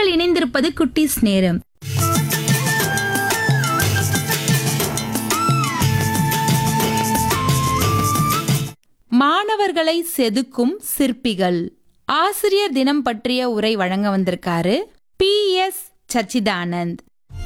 நீங்கள் இணைந்திருப்பது குட்டீஸ் நேரம் மாணவர்களை செதுக்கும் சிற்பிகள் ஆசிரியர் தினம் பற்றிய உரை வழங்க வந்திருக்காரு பி எஸ் சச்சிதானந்த்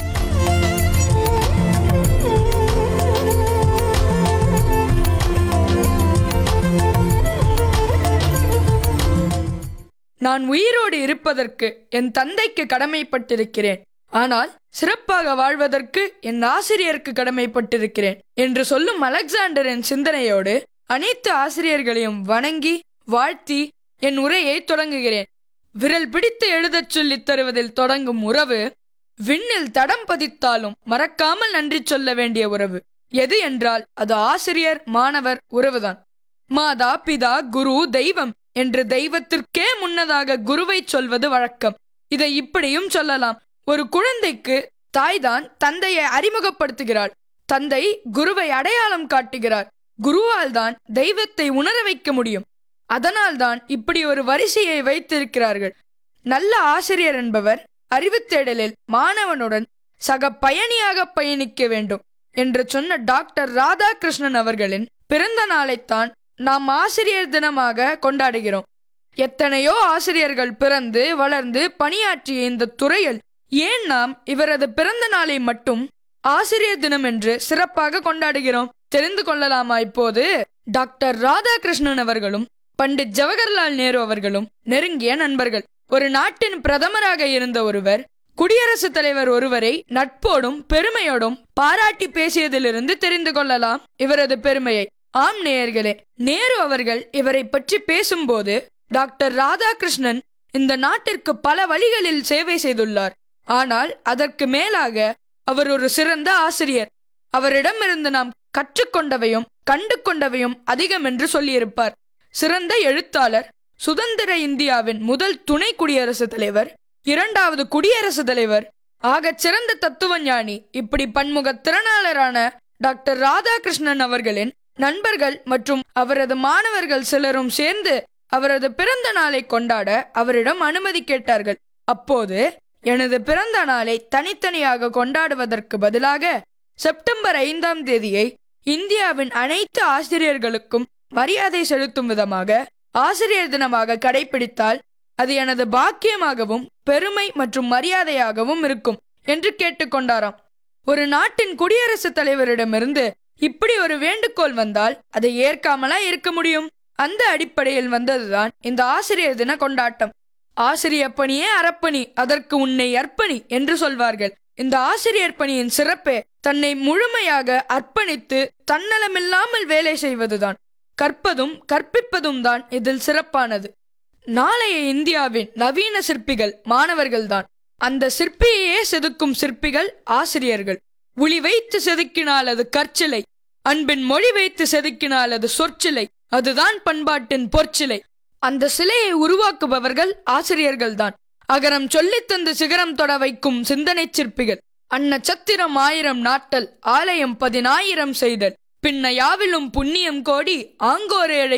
நான் உயிரோடு இருப்பதற்கு என் தந்தைக்கு கடமைப்பட்டிருக்கிறேன் ஆனால் சிறப்பாக வாழ்வதற்கு என் ஆசிரியருக்கு கடமைப்பட்டிருக்கிறேன் என்று சொல்லும் அலெக்சாண்டரின் சிந்தனையோடு அனைத்து ஆசிரியர்களையும் வணங்கி வாழ்த்தி என் உரையை தொடங்குகிறேன் விரல் பிடித்து எழுதச் சொல்லித் தருவதில் தொடங்கும் உறவு விண்ணில் தடம் பதித்தாலும் மறக்காமல் நன்றி சொல்ல வேண்டிய உறவு எது என்றால் அது ஆசிரியர் மாணவர் உறவுதான் மாதா பிதா குரு தெய்வம் என்று தெய்வத்திற்கே முன்னதாக குருவை சொல்வது வழக்கம் இதை இப்படியும் சொல்லலாம் ஒரு குழந்தைக்கு தாய்தான் தந்தையை அறிமுகப்படுத்துகிறாள் தந்தை குருவை அடையாளம் காட்டுகிறார் குருவால் தான் தெய்வத்தை உணர வைக்க முடியும் அதனால்தான் இப்படி ஒரு வரிசையை வைத்திருக்கிறார்கள் நல்ல ஆசிரியர் என்பவர் அறிவுத்தேடலில் மாணவனுடன் சக பயணியாக பயணிக்க வேண்டும் என்று சொன்ன டாக்டர் ராதாகிருஷ்ணன் அவர்களின் பிறந்த நாளைத்தான் நாம் ஆசிரியர் தினமாக கொண்டாடுகிறோம் எத்தனையோ ஆசிரியர்கள் பிறந்து வளர்ந்து பணியாற்றிய இந்த துறையில் ஏன் நாம் இவரது பிறந்த நாளை மட்டும் ஆசிரியர் தினம் என்று சிறப்பாக கொண்டாடுகிறோம் தெரிந்து கொள்ளலாமா இப்போது டாக்டர் ராதாகிருஷ்ணன் அவர்களும் பண்டிட் ஜவஹர்லால் நேரு அவர்களும் நெருங்கிய நண்பர்கள் ஒரு நாட்டின் பிரதமராக இருந்த ஒருவர் குடியரசுத் தலைவர் ஒருவரை நட்போடும் பெருமையோடும் பாராட்டி பேசியதிலிருந்து தெரிந்து கொள்ளலாம் இவரது பெருமையை ஆம் நேயர்களே நேரு அவர்கள் இவரை பற்றி பேசும்போது டாக்டர் ராதாகிருஷ்ணன் இந்த நாட்டிற்கு பல வழிகளில் சேவை செய்துள்ளார் ஆனால் அதற்கு மேலாக அவர் ஒரு சிறந்த ஆசிரியர் அவரிடமிருந்து நாம் கற்றுக்கொண்டவையும் கண்டு கொண்டவையும் அதிகம் என்று சொல்லியிருப்பார் சிறந்த எழுத்தாளர் சுதந்திர இந்தியாவின் முதல் துணை குடியரசுத் தலைவர் இரண்டாவது குடியரசுத் தலைவர் ஆகச் சிறந்த தத்துவஞானி இப்படி பன்முக திறனாளரான டாக்டர் ராதாகிருஷ்ணன் அவர்களின் நண்பர்கள் மற்றும் அவரது மாணவர்கள் சிலரும் சேர்ந்து அவரது பிறந்த நாளை கொண்டாட அவரிடம் அனுமதி கேட்டார்கள் அப்போது எனது பிறந்த நாளை தனித்தனியாக கொண்டாடுவதற்கு பதிலாக செப்டம்பர் ஐந்தாம் தேதியை இந்தியாவின் அனைத்து ஆசிரியர்களுக்கும் மரியாதை செலுத்தும் விதமாக ஆசிரியர் தினமாக கடைபிடித்தால் அது எனது பாக்கியமாகவும் பெருமை மற்றும் மரியாதையாகவும் இருக்கும் என்று கேட்டுக்கொண்டாராம் ஒரு நாட்டின் குடியரசுத் தலைவரிடமிருந்து இப்படி ஒரு வேண்டுகோள் வந்தால் அதை ஏற்காமலா இருக்க முடியும் அந்த அடிப்படையில் வந்ததுதான் இந்த ஆசிரியர் தின கொண்டாட்டம் ஆசிரியர் பணியே அறப்பணி அதற்கு உன்னை அர்ப்பணி என்று சொல்வார்கள் இந்த ஆசிரியர் பணியின் சிறப்பே தன்னை முழுமையாக அர்ப்பணித்து தன்னலமில்லாமல் வேலை செய்வதுதான் கற்பதும் கற்பிப்பதும் தான் இதில் சிறப்பானது நாளைய இந்தியாவின் நவீன சிற்பிகள் மாணவர்கள்தான் அந்த சிற்பியையே செதுக்கும் சிற்பிகள் ஆசிரியர்கள் உளி வைத்து செதுக்கினால் அது கற்சிலை அன்பின் மொழி வைத்து செதுக்கினால் அது சொற்சிலை அதுதான் பண்பாட்டின் பொற்சிலை அந்த சிலையை உருவாக்குபவர்கள் ஆசிரியர்கள்தான் அகரம் சொல்லித் தந்து சிகரம் தொட வைக்கும் சிந்தனை சிற்பிகள் அன்ன சத்திரம் ஆயிரம் நாட்டல் ஆலயம் பதினாயிரம் செய்தல் பின்ன யாவிலும் புண்ணியம் கோடி ஆங்கோரேழை